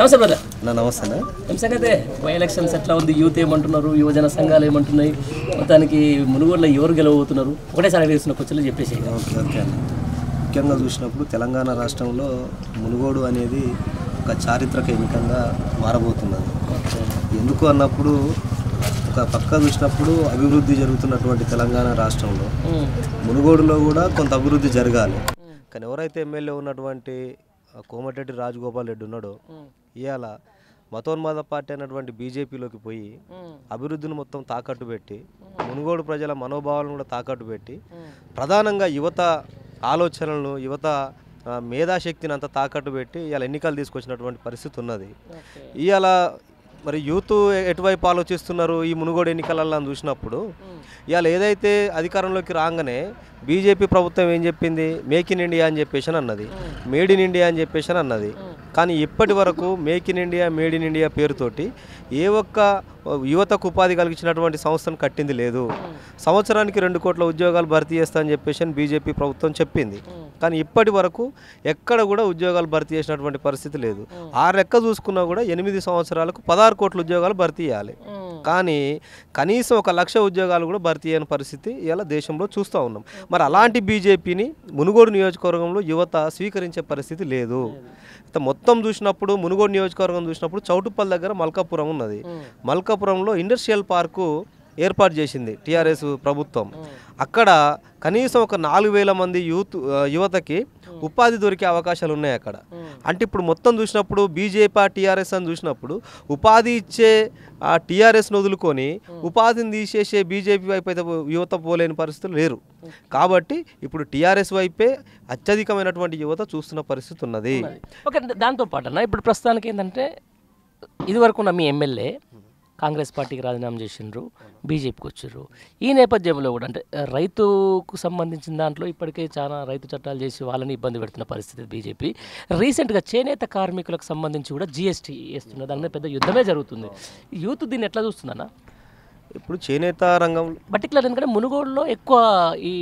నమస్తే బ్రదర్ నా నమస్తేనా ఏం సంగతే బై ఎలక్షన్స్ ఎట్లా ఉంది యూత్ ఏమంటున్నారు యువజన సంఘాలు ఏమంటున్నాయి మొత్తానికి మునుగోడులో ఎవరు గెలవబోతున్నారు ఒకటేసారి అడిగేసిన క్వశ్చన్లు చెప్పేసి ఓకే ఓకే అన్న ముఖ్యంగా చూసినప్పుడు తెలంగాణ రాష్ట్రంలో మునుగోడు అనేది ఒక చారిత్రక ఎన్నికంగా మారబోతున్నది ఎందుకు అన్నప్పుడు ఒక పక్క చూసినప్పుడు అభివృద్ధి జరుగుతున్నటువంటి తెలంగాణ రాష్ట్రంలో మునుగోడులో కూడా కొంత అభివృద్ధి జరగాలి కానీ ఎవరైతే ఎమ్మెల్యే ఉన్నటువంటి ఆ కోమటిరెడ్డి రాజగోపాల్ రెడ్డి ఉన్నాడో ఇవాళ మతోన్మాద పార్టీ అయినటువంటి బీజేపీలోకి పోయి అభివృద్ధిని మొత్తం తాకట్టు పెట్టి మునుగోడు ప్రజల మనోభావాలను కూడా తాకట్టు పెట్టి ప్రధానంగా యువత ఆలోచనలను యువత ఆ, మేధాశక్తిని అంతా తాకట్టు పెట్టి ఇవాళ ఎన్నికలు తీసుకొచ్చినటువంటి పరిస్థితి ఉన్నది ఇవాళ మరి యూత్ ఎటువైపు ఆలోచిస్తున్నారు ఈ మునుగోడు ఎన్నికలలో అని చూసినప్పుడు ఇవాళ ఏదైతే అధికారంలోకి రాగానే బీజేపీ ప్రభుత్వం ఏం చెప్పింది మేక్ ఇన్ ఇండియా అని చెప్పేసి అని అన్నది మేడ్ ఇన్ ఇండియా అని చెప్పేసి అని అన్నది కానీ ఇప్పటి వరకు make in India made in India పేరుతోటి ఏ ఒక్క యువతకు ఉపాధి కలిగించినటువంటి సంస్థను కట్టింది లేదు సంవత్సరానికి రెండు కోట్ల ఉద్యోగాలు భర్తీ చేస్తా అని చెప్పేసి అని బీజేపీ ప్రభుత్వం చెప్పింది కానీ ఇప్పటి వరకు ఎక్కడ కూడా ఉద్యోగాలు భర్తీ చేసినటువంటి పరిస్థితి లేదు ఆ లెక్క చూసుకున్నా కూడా ఎనిమిది సంవత్సరాలకు పదహారు కోట్ల ఉద్యోగాలు భర్తీ చేయాలి కానీ కనీసం ఒక లక్ష ఉద్యోగాలు కూడా భర్తీ అయిన పరిస్థితి ఇలా దేశంలో చూస్తూ ఉన్నాం మరి అలాంటి బీజేపీని మునుగోడు నియోజకవర్గంలో యువత స్వీకరించే పరిస్థితి లేదు అయితే మొత్తం చూసినప్పుడు మునుగోడు నియోజకవర్గం చూసినప్పుడు చౌటుప్పల్ దగ్గర మల్కాపురం ఉన్నది మల్కాపురంలో ఇండస్ట్రియల్ పార్కు ఏర్పాటు చేసింది టీఆర్ఎస్ ప్రభుత్వం అక్కడ కనీసం ఒక నాలుగు వేల మంది యూత్ ఆ, యువతకి ఉపాధి దొరికే అవకాశాలు ఉన్నాయి అక్కడ అంటే ఇప్పుడు మొత్తం చూసినప్పుడు బీజేపీ టీఆర్ఎస్ అని చూసినప్పుడు ఉపాధి ఇచ్చే ఆ టీఆర్ఎస్ను వదులుకొని ఉపాధిని తీసేసే బీజేపీ వైపు అయితే యువత పోలేని పరిస్థితులు లేరు కాబట్టి ఇప్పుడు టీఆర్ఎస్ వైపే అత్యధికమైనటువంటి యువత చూస్తున్న పరిస్థితి ఉన్నది ఓకే దాంతో పాటు అన్న ఇప్పుడు ప్రస్తుతానికి ఏంటంటే ఇదివరకు ఉన్న మీ ఎమ్మెల్యే కాంగ్రెస్ పార్టీకి రాజీనామా చేసిండ్రు బీజేపీకి వచ్చిర్రు ఈ నేపథ్యంలో కూడా అంటే ఆ, రైతుకు సంబంధించిన దాంట్లో ఇప్పటికే చాలా రైతు చట్టాలు చేసి వాళ్ళని ఇబ్బంది పెడుతున్న పరిస్థితి బీజేపీ రీసెంట్గా చేనేత కార్మికులకు సంబంధించి కూడా జీఎస్టీ వేస్తున్న దాని మీద పెద్ద యుద్ధమే జరుగుతుంది యూత్ దీన్ని ఎట్లా చూస్తుందన్న ఇప్పుడు చేనేత రంగం పర్టికులర్ ఎందుకంటే మునుగోడులో ఎక్కువ ఈ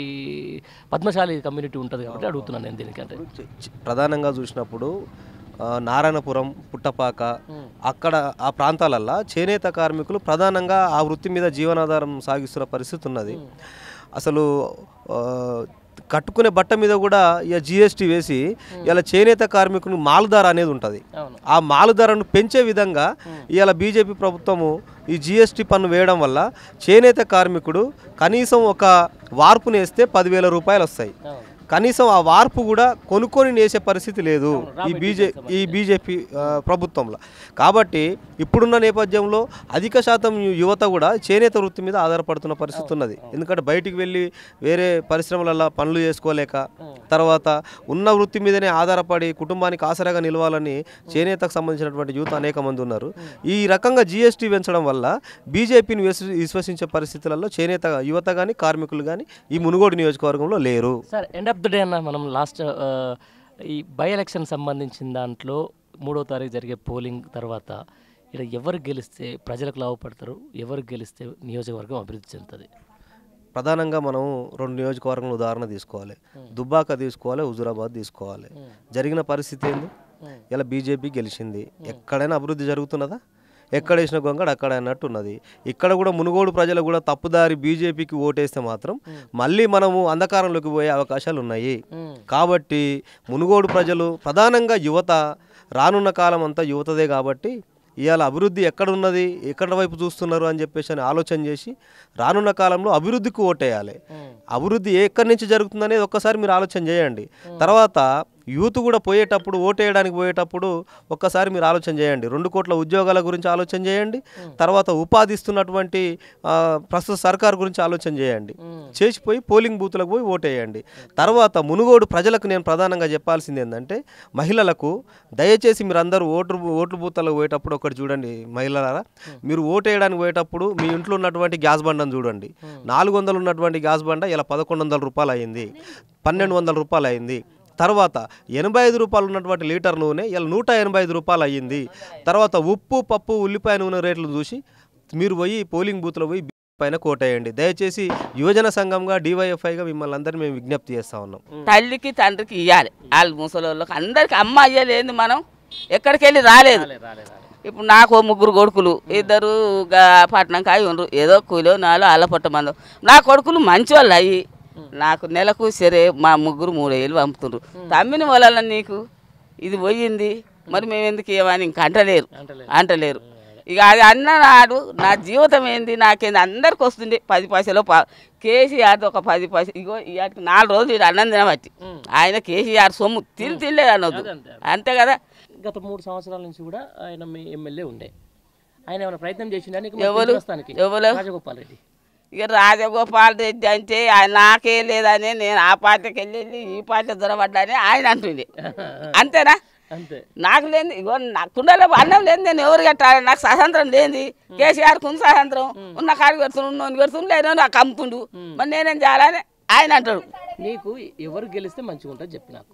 పద్మశాలి కమ్యూనిటీ ఉంటుంది కాబట్టి అడుగుతున్నాను నేను దీనికంటే చ- చ- ప్రధానంగా చూసినప్పుడు ఆ, నారాయణపురం పుట్టపాక అక్కడ ఆ ప్రాంతాలల్లో చేనేత కార్మికులు ప్రధానంగా ఆ వృత్తి మీద జీవనాధారం సాగిస్తున్న పరిస్థితి ఉన్నది అసలు ఆ, కట్టుకునే బట్ట మీద కూడా ఇక జిఎస్టీ వేసి ఇలా చేనేత కార్మికులు మాలుదార అనేది ఉంటుంది అవును ఆ మాలు ధరను పెంచే విధంగా ఇవాళ బీజేపీ ప్రభుత్వము ఈ జిఎస్టీ పన్ను వేయడం వల్ల చేనేత కార్మికుడు కనీసం ఒక వార్పుని వేస్తే పదివేల రూపాయలు వస్తాయి అవును కనీసం ఆ వార్పు కూడా కొనుక్కొని నేసే పరిస్థితి లేదు ఈ బీజే ఈ బీజేపీ ఆ, ప్రభుత్వంలో కాబట్టి ఇప్పుడున్న నేపథ్యంలో అధిక శాతం యు- యువత కూడా చేనేత వృత్తి మీద ఆధారపడుతున్న పరిస్థితి ఉన్నది ఎందుకంటే బయటికి వెళ్ళి వేరే పరిశ్రమలలో పనులు చేసుకోలేక తర్వాత ఉన్న వృత్తి మీదనే ఆధారపడి కుటుంబానికి ఆసరాగా నిలవాలని చేనేతకు సంబంధించినటువంటి యూత్ అనేక మంది ఉన్నారు ఈ రకంగా జిఎస్టీ పెంచడం వల్ల బీజేపీని విశ్వసించే పరిస్థితులలో చేనేత యువత కానీ కార్మికులు కానీ ఈ మునుగోడు నియోజకవర్గంలో లేరు sir end of the day అన్న మనం లాస్ట్ ఈ బై ఎలక్షన్ సంబంధించిన దాంట్లో మూడో తారీఖు జరిగే పోలింగ్ తర్వాత ఇక్కడ ఎవరు గెలిస్తే ప్రజలకు లాభపడతారు ఎవరు గెలిస్తే నియోజకవర్గం అభివృద్ధి చెందుతుంది ప్రధానంగా మనం రెండు నియోజకవర్గంలో ఉదాహరణ తీసుకోవాలి దుబ్బాక తీసుకోవాలి హుజురాబాద్ తీసుకోవాలి జరిగిన పరిస్థితి ఏంది ఇలా బీజేపీ గెలిచింది ఎక్కడైనా అభివృద్ధి జరుగుతున్నదా ఎక్కడ వేసిన గొంగడు అక్కడ అన్నట్టు ఉన్నది ఇక్కడ కూడా మునుగోడు ప్రజలు కూడా తప్పుదారి బీజేపీకి ఓటేస్తే మాత్రం మళ్ళీ మనము అంధకారంలోకి పోయే అవకాశాలు ఉన్నాయి కాబట్టి మునుగోడు ప్రజలు ప్రధానంగా యువత రానున్న కాలం అంతా యువతదే కాబట్టి ఇవాళ అభివృద్ధి ఎక్కడ ఉన్నది ఎక్కడ వైపు చూస్తున్నారు అని చెప్పేసి అని ఆలోచన చేసి రానున్న కాలంలో అభివృద్ధికి ఓటేయాలి అభివృద్ధి ఎక్కడి నుంచి జరుగుతుంది అనేది ఒక్కసారి మీరు ఆలోచన చేయండి తర్వాత యూత్ కూడా పోయేటప్పుడు ఓటేయడానికి పోయేటప్పుడు ఒక్కసారి మీరు ఆలోచన చేయండి రెండు కోట్ల ఉద్యోగాల గురించి ఆలోచన చేయండి తర్వాత ఉపాధి ఇస్తున్నటువంటి ఆ, ప్రస్తుత సర్కార్ గురించి ఆలోచన చేయండి చేసిపోయి పోలింగ్ బూత్లకు పోయి ఓటేయండి తర్వాత మునుగోడు ప్రజలకు నేను ప్రధానంగా చెప్పాల్సింది ఏంటంటే మహిళలకు దయచేసి మీరు అందరూ ఓటు ఓట్లు బూత్లకు పోయేటప్పుడు ఒకటి చూడండి మహిళలారా మీరు ఓటేయడానికి పోయేటప్పుడు మీ ఇంట్లో ఉన్నటువంటి గ్యాస్ బండను చూడండి నాలుగు వందలు ఉన్నటువంటి గ్యాస్ బండ ఇలా పదకొండు వందల రూపాయలు అయింది పన్నెండు వందల రూపాయలు అయింది తర్వాత ఎనభై ఐదు రూపాయలు ఉన్నటువంటి లీటర్ నూనె ఇలా నూట ఎనభై ఐదు రూపాయలు అయ్యింది తర్వాత ఉప్పు పప్పు ఉల్లిపాయ నూనె రేట్లు చూసి మీరు పోయి పోలింగ్ బూత్లో పోయి పైన కోటేయండి దయచేసి యువజన సంఘంగా డివైఎఫ్ఐగా మిమ్మల్ని అందరినీ మేము విజ్ఞప్తి చేస్తా ఉన్నాం తల్లికి తండ్రికి ఇవ్వాలి వాళ్ళు ముసలోళ్ళకి అందరికి అమ్మ అయ్యలేదు మనం ఎక్కడికి వెళ్ళి రాలేదు రాలే రాలే రాలే ఇప్పుడు నాకు ఓ ముగ్గురు కొడుకులు ఇద్దరు గా పట్నం కాయి ఉండ్రు ఏదో కూలో నాలో అల్లపట్ట మందం నా కొడుకులు మంచి వాళ్ళు అయ్యి నాకు నెలకు సరే మా ముగ్గురు మూడు వేలు పంపుతుండ్రు తమ్మిన వల్ల నీకు ఇది పోయింది మరి మేము ఎందుకు ఏమని ఇంక అంటలేరు అంటలేదు. అంటలేరు ఇక అది అన్ననాడు నా జీవితం ఏంది నాకేంది అందరికి వస్తుంది పది పైసలు పా కేసీఆర్ ఒక పది పైసలు ఇగో ఇవాటికి నాలుగు రోజులు ఇది అన్నం తినబట్టి ఆయన కేసీఆర్ సొమ్ము తిని తినలేదు అనొద్దు అంతే. అంతే కదా గత మూడు సంవత్సరాల నుంచి కూడా ఆయన మీ ఎమ్మెల్యే ఉండే ఆయన ఏమైనా ప్రయత్నం చేసిండా నీకు ఎవరు? ప్రస్తుతానికి ఎవరు? రాజగోపాల్ రెడ్డి ఇక రాజగోపాల్ రెడ్డి అంటే ఆయన నాకే లేదని నేను ఆ పార్టీకి వెళ్ళి ఈ పార్టీ దొరబడ్డాని ఆయన అంటుంది అంతేనా అంతే నాకు లేని ఇగో నా కుండలో అన్నం లేదు నేను ఎవరు కట్టాలి నాకు స్వాతంత్రం లేని కేసీఆర్ కుంది స్వాతంత్రం ఉన్న కాడికి పెడుతుండు ఉన్నోని పెడుతుండు లేనో నాకు అమ్ముతుండు మరి నేనేం చేయాలని ఆయన అంటాడు నీకు ఎవరు గెలిస్తే మంచిగా ఉంటుంది చెప్పు నాకు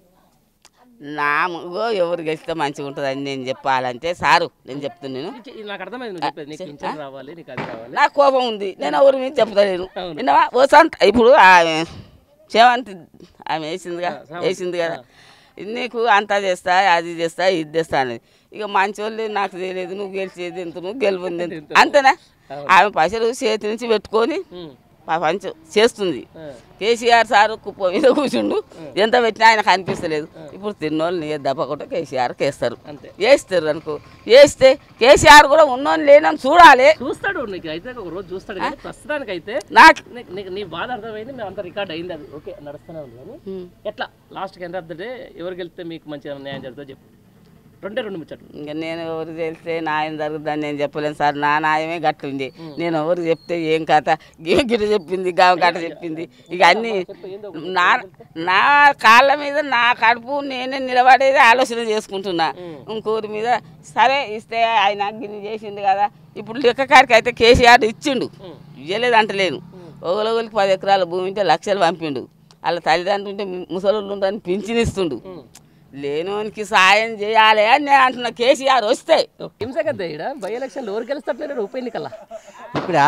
నా ఇగో ఎవరు గెలిస్తే మంచిగా ఉంటుందని నేను చెప్పాలంటే సారు నేను చెప్తున్నాను ఇది- ఇది నాకు అర్థమైంది నువ్వు చెప్పేది నీకు పింఛన్ రావాలి నీకు అది రావాలి నాకు కోపం ఉంది నేను ఎవరి మీద చెప్తలేను విన్నావా ఓ సంత ఇప్పుడు ఆమె చేమంతి ఆమె వేసిందిగా వేసింది కదా నీకు అంతా చేస్తా అది చేస్తా ఇది చేస్తా అనేది ఇక మంచోళ్ళు నాకు తెలియదు నువ్వు గెలిచేది ఎంత నువ్వు గెలిపింది ఎంత అంతేనా ఆమె పైసలు చేతి నుంచి పెట్టుకొని ఉమ్. పంచ చేస్తుంది ఆ. కేసీఆర్ సార్ కుప్ప మీద కూర్చుండు ఎంత పెట్టినా ఆయనకు అనిపిస్తలేదు ఇప్పుడు తిన్నోళ్ళు నీ దప్పకుండా కేసీఆర్కి వేస్తారు అంతే వేస్తారు అనుకో వేస్తే కేసీఆర్ కూడా ఉన్నోళ్ళు లేనని చూడాలి చూస్తాడు నీకు అయితే ఒక రోజు చూస్తాడు కానీ ప్రస్తుతానికి అయితే నాకు నీ- నీకు నీ బాధ అర్థమైంది మేము అంత రికార్డ్ అయింది అది ఓకే నడుస్తూనే ఉంది కానీ ఎట్లా లాస్ట్కి ఎంత అర్థం ఎవరు గెలిస్తే మీకు మంచిగా న్యాయం జరుగుతుందో చెప్పు రెండే రెండు ముచ్చట్లు ఇంకా నేను ఎవరు తెలిస్తే న్యాయం జరుగుతుందని నేను చెప్పలేను సార్ నా న్యాయమే గట్టుంది నేను ఎవరు చెప్తే ఏం కథ గిరి గిరి చెప్పింది గావ గట్ట చెప్పింది ఇక అన్ని నా నా కాళ్ళ మీద నా కడుపు నేనే నిలబడేది ఆలోచన చేసుకుంటున్నా ఇంకోరి మీద సరే ఇస్తే ఆయన గిరి చేసింది కదా ఇప్పుడు లెక్క కాడికి అయితే కేసీఆర్ ఇచ్చిండు ఇవ్వలేదు అంటలేను ఒకరికి పది ఎకరాల భూమి ఉంటే లక్షలు పంపిండు వాళ్ళ తల్లిదండ్రులు ఉంటే ముసలు ఉంటారని పింఛనిస్తుండు లేనోనికి సాయం చేయాలి అని నేను అంటున్నా కేసీఆర్ వస్తే హింసకద్దే ఇక్కడ బై ఎలక్షన్లు ఎవరు గెలుస్తారు ఉప ఎన్నికల్లా ఇప్పుడు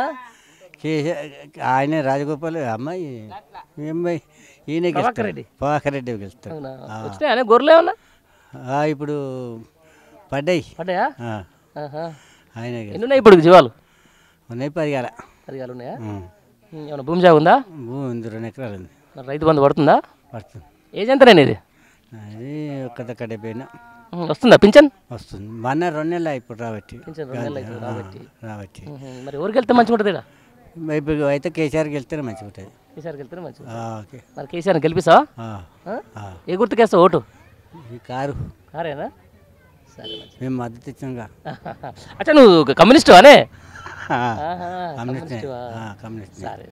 ఆయన రాజగోపాల్ అమ్మాయి ఈ అమ్మాయి ఈయన ప్రభాకర్ రెడ్డి. ప్రభాకర్ రెడ్డి గెలుస్తాడు అవునా వచ్చినాయా గొర్రెలు ఏమన్నా ఆ, ఇప్పుడు పడ్డాయి పడ్డాయా ఆ, ఆహా. ఆయన గెలుస్తాడు. ఎన్ని ఉన్నాయి ఇప్పుడు జీవాలు ఉన్నాయి పరిగాల పరిగాలు ఉన్నాయా ఉం. ఉం, ఏమన్నా భూమి జాగా ఉందా భూమి ఉంది రెండు ఎకరాలు ఉంది మరి రైతు బంధు పడుతుందా పడుతుంది ఏజ్ ఎంతనే ఇది అది ఒక్క కడిపోయినా ఉం, వస్తుందా పింఛన్ వస్తుంది మొన్న రెండు నెలలు ఇప్పుడు రాబట్టి పింఛన్ రెండు నెలలు అవుతుంది రాబట్టి రాబట్టి ఉహుం, మరి ఎవరికి వెళ్తే మంచిగా ఉంటుంది ఇక్కడ ఇప్పుడు అయితే కేసీఆర్కి వెళ్తేనే మంచిగా ఉంటుంది కేసీఆర్కి వెళ్తే మంచిగా ఆ, ఓకే మరి కేసీఆర్ గెలిపిస్తావా ఆ, ఆ? ఆ. ఏ గుర్తుకేస్తావు ఓటు ఈ కారు కారేనా సరే మంచిది మేము మద్దతు ఇచ్చాంగా అచ్చా నువ్వు కమ్యూనిస్టు అనే ఆ, ఆహా, కమ్యూనిస్ట్ కమ్యూనిస్టువా? కమ్యూనిస్ట్ సరే